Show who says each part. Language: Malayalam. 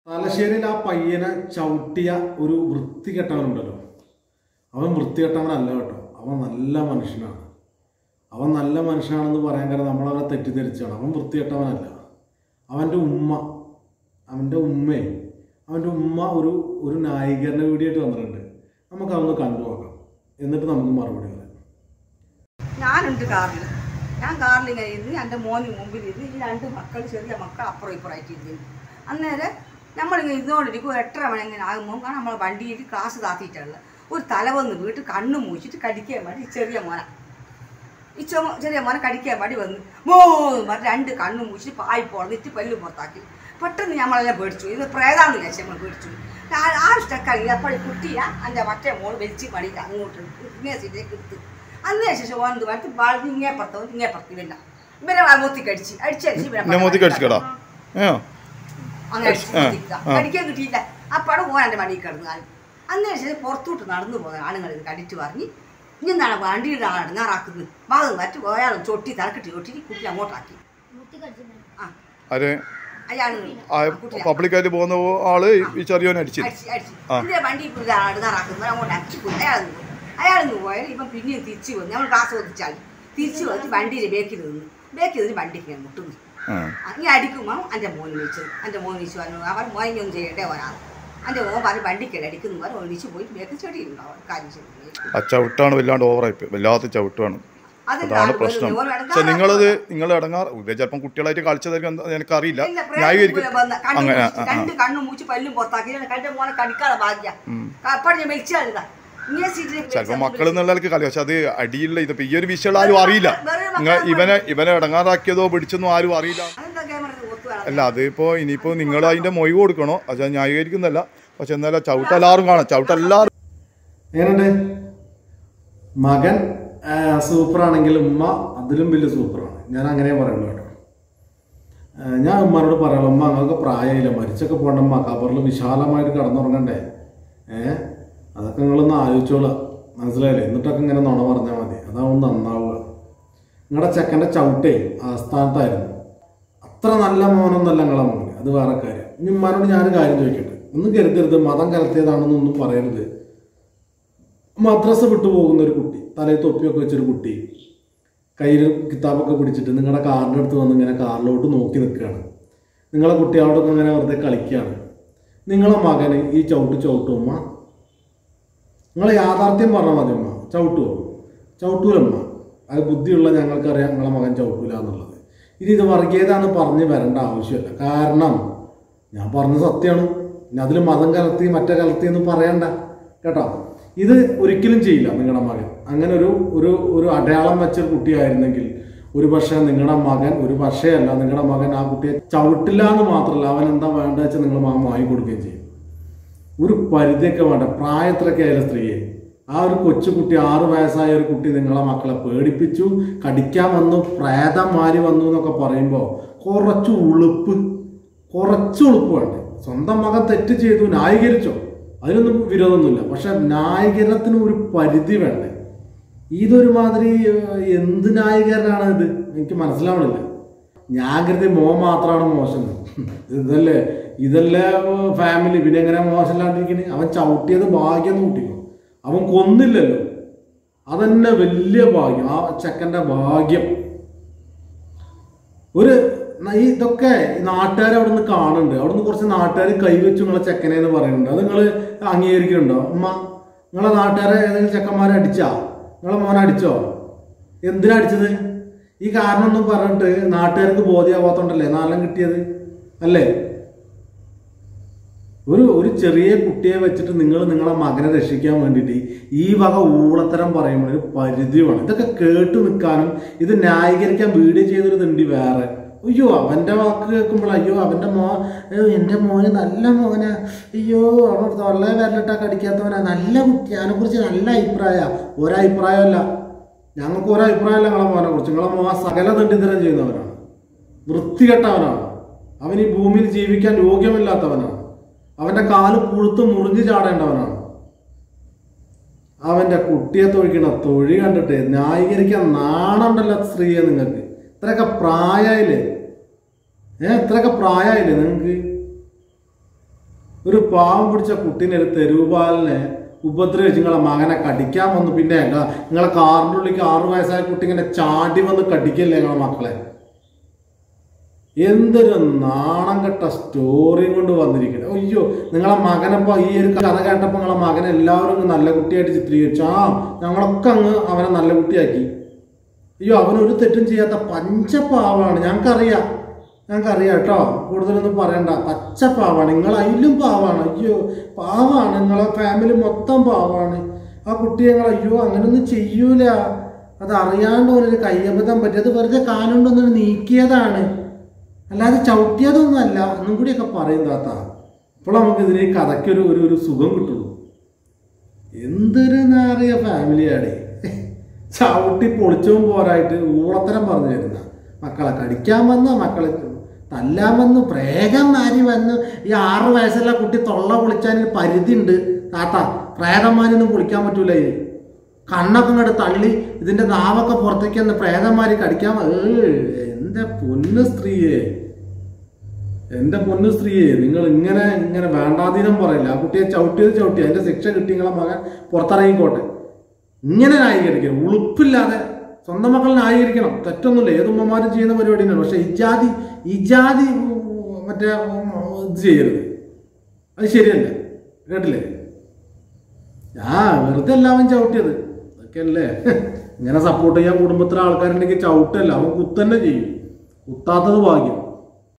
Speaker 1: തലശ്ശേരിയിൽ ആ പയ്യനെ ചവിട്ടിയ ഒരു വൃത്തികെട്ടവനുണ്ടല്ലോ അവൻ വൃത്തികെട്ടവനല്ല കേട്ടോ അവൻ നല്ല മനുഷ്യനാണ് അവൻ നല്ല മനുഷ്യനാണെന്ന് പറയാൻ കാരണം നമ്മളവനെ തെറ്റിദ്ധരിച്ചാണ് അവൻ വൃത്തികെട്ടവനല്ല അവൻ്റെ ഉമ്മ അവൻ്റെ ഉമ്മയെ അവൻ്റെ ഉമ്മ ഒരു ഒരു നായികരുടെ വീഡിയോ വന്നിട്ടുണ്ട് നമുക്ക് അതൊന്ന് കണ്ടു നോക്കാം എന്നിട്ട് നമുക്ക് മറുപടി പറയാം
Speaker 2: ഞാനുണ്ട് കാറിൽ ഞാൻ കാറിൽ ഇങ്ങനെ ഇരുന്ന് എൻ്റെ മോന് മുമ്പിൽ ഇരുന്ന് ഈ രണ്ട് മക്കൾ ചെറിയ മക്കൾ അപ്പുറം ഇപ്പുറമായിട്ട് ഇരുന്നു അന്നേരം നമ്മളിങ്ങനെ ഇരുന്നുകൊണ്ടിരിക്കും ഒരു എട്ടര മണി ഇങ്ങനെ ആകുമ്പോൾ കാരണം നമ്മൾ വണ്ടിയിൽ ക്ലാസ് താത്തിയിട്ടുള്ളത് ഒരു തല വന്ന് വീട്ട് കണ്ണ് മൂച്ചിട്ട് കടിക്കാൻ വേണ്ടി ഈ ചെറിയ മോന ഈ ചുമ ചെറിയ മോനെ കടിക്കാൻ വേണ്ടി വന്ന് മോ പറഞ്ഞ് രണ്ട് കണ്ണ് മൂച്ചിട്ട് പായി പോന്നിട്ട് പല്ല് പുറത്താക്കി പെട്ടെന്ന് നമ്മളെല്ലാം പേടിച്ചു ഇത് പ്രേതാന്ന് വിചാരിച്ചു നമ്മൾ പേടിച്ചു ആ- ആ സ്റ്റക്കായി അപ്പോൾ കുട്ടിയ എൻ്റെ മറ്റേ മോൾ വലിച്ച് മടിയിൽ അങ്ങോട്ട് ഇങ്ങനെ സീറ്റിലേക്ക് എടുത്ത് അന്നേ ശേഷം ഓനത് വരത്ത് ബാളിന് ഇങ്ങേ പുറത്തോ ഇങ്ങേ പുറത്ത് ഇവന്ന ഇവനെ മോത്തി കടിച്ച് അടിച്ചടിച്ച് ഇവനെ
Speaker 3: എന്നെ മോത്തി കടിച്ചിക്കടാ ഏ
Speaker 2: അങ്ങനെ അടിച്ച് മോത്തിക്ക. കടിക്കാൻ കിട്ടിയില്ല അപ്പാട് ഓൻ എൻ്റെ മടിയിൽ കിടന്നു ആൾ അന്നേ ശേഷം പുറത്തോട്ട് നടന്നു പോകുന്ന ആണുങ്ങൾ ഇത് കടിച്ചു പറഞ്ഞ് ഇനി എന്താണ് വണ്ടിയുടെ ആൾ ഇടങ്ങാറാക്കുന്നത് ഭാഗം മറ്റു അയാൾ ചൊട്ടി തലക്കിട്ട് ചൊട്ടി കുട്ടി അങ്ങോട്ടാക്കി ആ
Speaker 3: ആര്
Speaker 2: അയാൾ
Speaker 3: ആ പബ്ലിക്കായിട്ട് പോകുന്ന ആള് ഈ ചെറിയോനെ അടിച്ചില്ല
Speaker 2: അടിച്ച് അടിച്ച് ഇതിന്റെ വണ്ടി ഇപ്പോൾ ഇടങ്ങാറാക്കുന്നത് അങ്ങോട്ട് അടിച്ചു പോയി അയാൾ പോയി അയാൾ നിന്ന് പോയാൽ ഇപ്പം പിന്നെയും തിരിച്ചു വന്നു നമ്മൾ ക്ലാസ് ഒന്നിച്ചാൽ തിരിച്ചു വന്നിട്ട് വണ്ടിയിൽ ബേക്കിൽ നിന്ന് ബേക്കിൽ നിന്ന് വണ്ടിക്ക് ഞാൻ മുട്ടുന്നു
Speaker 3: ആ
Speaker 2: അങ്ങനെ അടിക്കുമ്പോൾ എൻ്റെ മോൻ വിളിച്ചത് എൻ്റെ മോൻ വിളിച്ചു പറഞ്ഞു അവർ മോനൊന്നും ചെയ്യണ്ടേ ഒരാൾ എൻ്റെ മോൻ പറഞ്ഞ് വണ്ടിക്കല്ല അടിക്കുന്നു പറഞ്ഞ് ഒന്നിച്ച് പോയി ബേക്കിൽ ചെടിയുണ്ടോ അവർ കാര്യം ചെയ്തു
Speaker 3: ആ ചവിട്ടാണ് വല്ലാണ്ട് ഓവറായി വല്ലാത്ത ചവിട്ടാണ് അതാണ് പ്രശ്നം പക്ഷെ നിങ്ങളത് നിങ്ങൾ ഇടങ്ങാറ് ഇവ ചിലപ്പം കുട്ടികളായിട്ട് കളിച്ചതായിരിക്കും എന്താ എനിക്കറിയില്ല ന്യായീകരിക്കും അങ്ങനെ ആ, ആ, ആ.
Speaker 2: രണ്ട് കണ്ണും മൂച്ച് പല്ലും പുറത്താക്കി കണ്ട മോനെ കടിക്കാതെ ഭാഗ്യ അപ്പോഴും ഞാൻ മെച്ചാളിതാ ഇങ്ങനെ സീറ്റിലേക്ക്
Speaker 3: ചിലപ്പോൾ മക്കൾ എന്നുള്ളവർക്ക് കളി പക്ഷെ അത് അടിയില്ല ഇതിപ്പോ ഈ ഒരു വിഷയം ആരും അറിയില്ല നിങ്ങൾ ഇവനെ ഇവനെ ഇടങ്ങാറാക്കിയതോ പിടിച്ചെന്നോ ആരും അറിയില്ല
Speaker 2: അതെന്താ ക്യാമറ ഒത്തു വേണം
Speaker 3: അല്ല അതിപ്പോ ഇനിയിപ്പോ നിങ്ങൾ അതിന്റെ മൊഴി കൊടുക്കണോ അത് ഞാൻ ന്യായീകരിക്കുന്നല്ല പക്ഷെ എന്നാലും ചവിട്ട് എല്ലാവരും കാണാം ചവിട്ട് എല്ലാവരും
Speaker 1: എങ്ങനെയുണ്ട് മകൻ സൂപ്പറാണെങ്കിൽ ഉമ്മ അതിലും വലിയ സൂപ്പറാണ് ഞാൻ അങ്ങനെ പറയുള്ളൂ കേട്ടോ ആ, ഞാൻ ഉമ്മാനോട് പറയാം ഉമ്മ അങ്ങക്ക് പ്രായമില്ല മരിച്ചൊക്കെ പോകണ്ട ഉമ്മ കബറിൽ വിശാലമായിട്ട് കിടന്നുറങ്ങണ്ടേ ഏ അതൊക്കെ നിങ്ങളൊന്ന് ആലോചിച്ചോളാം മനസ്സിലായില്ലേ എന്നിട്ടൊക്കെ ഇങ്ങനെ നുണ പറഞ്ഞാൽ മതി അതാവും നന്നാവുക നിങ്ങളുടെ ചെക്കൻ്റെ ചവിട്ടേ ആസ്ഥാനത്തായിരുന്നു അത്ര നല്ല മോനൊന്നല്ല നിങ്ങളെ മോന് അത് വേറെ കാര്യം ഇനി ഉമ്മാനോട് ഞാനൊരു കാര്യം ചോദിക്കട്ടെ ഒന്നും കരുതരുത് മതം കലർത്തിയതാണെന്നൊന്നും പറയരുത് മദ്രസ വിട്ടു പോകുന്ന ഒരു കുട്ടി തലയിൽ തൊപ്പിയൊക്കെ വെച്ചൊരു കുട്ടി കയ്യിൽ കിതാബൊക്കെ പിടിച്ചിട്ട് നിങ്ങളുടെ കാറിൻ്റെ അടുത്ത് വന്ന് ഇങ്ങനെ കാറിലോട്ട് നോക്കി നിൽക്കുകയാണ് നിങ്ങളെ കുട്ടികളോടൊക്കെ ഇങ്ങനെ വെറുതെ കളിക്കുകയാണ് നിങ്ങളെ മകന് ഈ ചവിട്ട് ചവിട്ടുമ്മ നിങ്ങൾ യാഥാർത്ഥ്യം പറഞ്ഞാൽ മതി അമ്മ ചവിട്ടുമോ ചവിട്ടൂലമ്മ അത് ബുദ്ധിയുള്ള ഞങ്ങൾക്കറിയാം നിങ്ങളെ മകൻ ചവിട്ടൂല എന്നുള്ളത് ഇനി ഇത് വർഗീയതാന്ന് പറഞ്ഞ് വരേണ്ട ആവശ്യമില്ല കാരണം ഞാൻ പറഞ്ഞ സത്യമാണ് ഇനി അതിൽ മതം കലർത്തി മറ്റേ കലർത്തി എന്ന് പറയണ്ട കേട്ടോ ഇത് ഒരിക്കലും ചെയ്യില്ല നിങ്ങളുടെ മകൻ അങ്ങനെ ഒരു ഒരു ഒരു അടയാളം വെച്ചൊരു കുട്ടിയായിരുന്നെങ്കിൽ ഒരു പക്ഷേ നിങ്ങളുടെ മകൻ ഒരു പക്ഷേ അല്ല നിങ്ങളുടെ മകൻ ആ കുട്ടിയെ ചവിട്ടില്ല എന്ന് മാത്രമല്ല അവൻ എന്താ വേണ്ടത് വെച്ചാൽ നിങ്ങൾ മകൻ വാങ്ങി കൊടുക്കുകയും ചെയ്യും ഒരു പരിധിയൊക്കെ വേണ്ട പ്രായത്തിലൊക്കെ ആയാലും സ്ത്രീയെ ആ ഒരു കൊച്ചുകുട്ടി ആറ് വയസ്സായ ഒരു കുട്ടി നിങ്ങളെ മക്കളെ പേടിപ്പിച്ചു കടിക്കാൻ വന്നു പ്രേതം മാറി വന്നു എന്നൊക്കെ പറയുമ്പോൾ കുറച്ച് ഉളുപ്പ് കുറച്ച് ഉളുപ്പ് വേണ്ടേ സ്വന്തം മകൻ തെറ്റ് ചെയ്തു ന്യായീകരിച്ചോ അതിനൊന്നും വിരോധമൊന്നുമില്ല പക്ഷെ ന്യായീകരണത്തിന് ഒരു പരിധി വേണ്ടേ ഇതൊരു മാതിരി ഏഹ്, എന്ത് ന്യായീകരണമാണ് ഇത് എനിക്ക് മനസ്സിലാവണില്ല ഞാൻ കരുതി മോൻ മാത്രമാണ് മോശം ഇതല്ലേ ഇതല്ലേ ഫാമിലി പിന്നെ എങ്ങനെ മോശമില്ലാണ്ടിരിക്കുന്നത് അവൻ ചവിട്ടിയത് ഭാഗ്യം കൂട്ടിക്കോ അവൻ കൊന്നില്ലല്ലോ അതന്നെ വലിയ ഭാഗ്യം ആ ചെക്കൻ്റെ ഭാഗ്യം ഒരു ന- ഈ ഇതൊക്കെ നാട്ടുകാർ അവിടെ നിന്ന് കാണുന്നുണ്ട് അവിടെ നിന്ന് കുറച്ച് നാട്ടുകാർ കൈവച്ചു നിങ്ങളെ ചെക്കനെ എന്ന് പറയുന്നുണ്ട് അത് നിങ്ങൾ അംഗീകരിക്കുന്നുണ്ടോ ഉമ്മ നിങ്ങളെ നാട്ടുകാരെ ഏതെങ്കിലും ചെക്കന്മാരെ അടിച്ചാ നിങ്ങളെ മോനെ അടിച്ചോ എന്തിനാ അടിച്ചത് ഈ കാരണം ഒന്നും പറഞ്ഞിട്ട് നാട്ടുകാർക്ക് ബോധ്യമാവാത്തോണ്ടല്ലേ നാലെണ്ണം കിട്ടിയത് അല്ലേ ഒരു ഒരു ചെറിയ കുട്ടിയെ വെച്ചിട്ട് നിങ്ങൾ നിങ്ങളെ മകനെ രക്ഷിക്കാൻ വേണ്ടിയിട്ട് ഈ വക ഊളത്തരം പറയുമ്പോൾ ഒരു പരിധി വേണം ഇതൊക്കെ കേട്ട് നിൽക്കാനും ഇത് ന്യായീകരിക്കാൻ വീഡിയോ ചെയ്തൊരു തിണ്ടി വേറെ അയ്യോ അവൻ്റെ വാക്ക് കേൾക്കുമ്പോൾ അയ്യോ അവൻ്റെ മോ അയ്യോ എൻ്റെ മോന് നല്ല മോനാ അയ്യോ അവൻ തൊള്ള വിരലിട്ടാ കടിക്കാത്തവനാ നല്ല കുട്ടി അതിനെക്കുറിച്ച് നല്ല അഭിപ്രായമാണ് ഒരഭിപ്രായമല്ല ഞങ്ങൾക്ക് ഒരഭിപ്രായമല്ല നിങ്ങളെ മോനെ കുറിച്ച് നിങ്ങളെ മോ സകല ദണ്ഡിതരം ചെയ്യുന്നവനാണ് വൃത്തികെട്ടവനാണ് അവൻ ഈ ഭൂമിയിൽ ജീവിക്കാൻ യോഗ്യമില്ലാത്തവനാണ് അവന്റെ കാല് പുഴുത്ത് മുറിഞ്ഞു ചാടേണ്ടവനാണ് അവന്റെ കുട്ടിയെ തൊഴിക്കണ തൊഴി കണ്ടിട്ട് ന്യായീകരിക്കാൻ നാണുണ്ടല്ലോ സ്ത്രീയെ നിങ്ങൾക്ക് ഇത്രയൊക്കെ പ്രായമായില്ലേ ഏ ഇത്രയൊക്കെ പ്രായമായില്ലേ നിങ്ങൾക്ക് ഒരു പാവം പിടിച്ച കുട്ടീനെ ഒരു തെരുവുപാലിനെ ഉപദ്രവിച്ച് നിങ്ങളെ മകനെ കടിക്കാൻ വന്നു പിന്നെ ക- നിങ്ങളെ കാറിൻ്റെ ഉള്ളിലേക്ക് ആറു വയസ്സായ കുട്ടി ഇങ്ങനെ ചാടി വന്ന് കടിക്കല്ലേ നിങ്ങളെ മക്കളെ എന്തൊരു നാണം കെട്ട സ്റ്റോറിയും കൊണ്ട് വന്നിരിക്കുന്നത് അയ്യോ നിങ്ങളെ മകനപ്പോ ഈ ഒരു കഥ കേട്ടപ്പോൾ നിങ്ങളെ മകനെ എല്ലാവരും അങ്ങ് നല്ല കുട്ടിയായിട്ട് ചിത്രീകരിച്ചു ആ ഞങ്ങളൊക്കെ അങ്ങ് അവനെ നല്ല കുട്ടിയാക്കി അയ്യോ അവൻ ഒരു തെറ്റും ചെയ്യാത്ത പഞ്ചപാവാണ് ഞങ്ങൾക്കറിയാം ഞങ്ങൾക്കറിയാം കേട്ടോ കൂടുതലൊന്നും പറയണ്ട പച്ചപ്പാവാണ് നിങ്ങൾ അതിലും പാവാണ് അയ്യോ പാവാണ് നിങ്ങളെ ഫാമിലി മൊത്തം പാവാണ് ആ കുട്ടി ഞങ്ങൾ അയ്യോ അങ്ങനൊന്നും ചെയ്യൂല അത് അറിയാണ്ട് ഒരു കയ്യബദ്ധം പറ്റി അത് വെറുതെ കാലുകൊണ്ടൊന്നും നീക്കിയതാണ് അല്ലാതെ ചവിട്ടിയതൊന്നും അല്ല ഒന്നും കൂടിയൊക്കെ പറയും താത്ത ഇപ്പോൾ നമുക്ക് ഇതിന് ഈ കഥയ്ക്കൊരു ഒരു ഒരു സുഖം കിട്ടുള്ളൂ എന്തൊരു നാറിയ ഫാമിലിയാടേ ചവിട്ടി പൊളിച്ചവും പോരായിട്ട് ഊളത്തരം പറഞ്ഞു തരുന്ന മക്കളെ കടിക്കാൻ വന്ന മക്കളെ തല്ലാൻ വന്നു പ്രേതം മാരി വന്നു ഈ ആറ് വയസ്സുള്ള കുട്ടി തൊള്ള പൊളിച്ചാൻ ഒരു പരിധി ഉണ്ട് താത്ത പ്രേതന്മാരൊന്നും പൊളിക്കാൻ പറ്റൂല ഇത് കണ്ണൊക്കെ ഇങ്ങോട്ട് തള്ളി ഇതിന്റെ നാവൊക്കെ പുറത്തേക്ക് വന്ന് പ്രേതന്മാര് കടിക്കാൻ വ- ഏ, എന്റെ പൊന്നു സ്ത്രീയെ എന്റെ പൊന്നു സ്ത്രീയെ നിങ്ങൾ ഇങ്ങനെ ഇങ്ങനെ വേണ്ടാതീനം പറയില്ല ആ കുട്ടിയെ ചവിട്ടിയത് ചവിട്ടി അതിന്റെ ശിക്ഷ കിട്ടി നിങ്ങളെ മകൻ പുറത്തിറങ്ങിക്കോട്ടെ ഇങ്ങനെ ന്യായീകരിക്കണം ഉളുപ്പില്ലാതെ സ്വന്തം മക്കൾ ന്യായീകരിക്കണം തെറ്റൊന്നുമില്ല ഏതുമ്മമാരും ചെയ്യുന്ന പരിപാടി തന്നെയാണ് പക്ഷെ ഇജാതി ഇജാതി ഉം, മറ്റേ ഉം, ഇത് ചെയ്യരുത് അത് ശരിയല്ല കേട്ടില്ലേ ആ വെറുതെ അല്ല അവൻ ചവിട്ടിയത് അതൊക്കെ അല്ലേ ഇങ്ങനെ സപ്പോർട്ട് ചെയ്യാൻ കുടുംബത്തിലെ ആൾക്കാരുണ്ടെങ്കിൽ ചവിട്ടല്ല അവൻ കുത്തന്നെ ചെയ്യും കുത്താത്തത് ഭാഗ്യം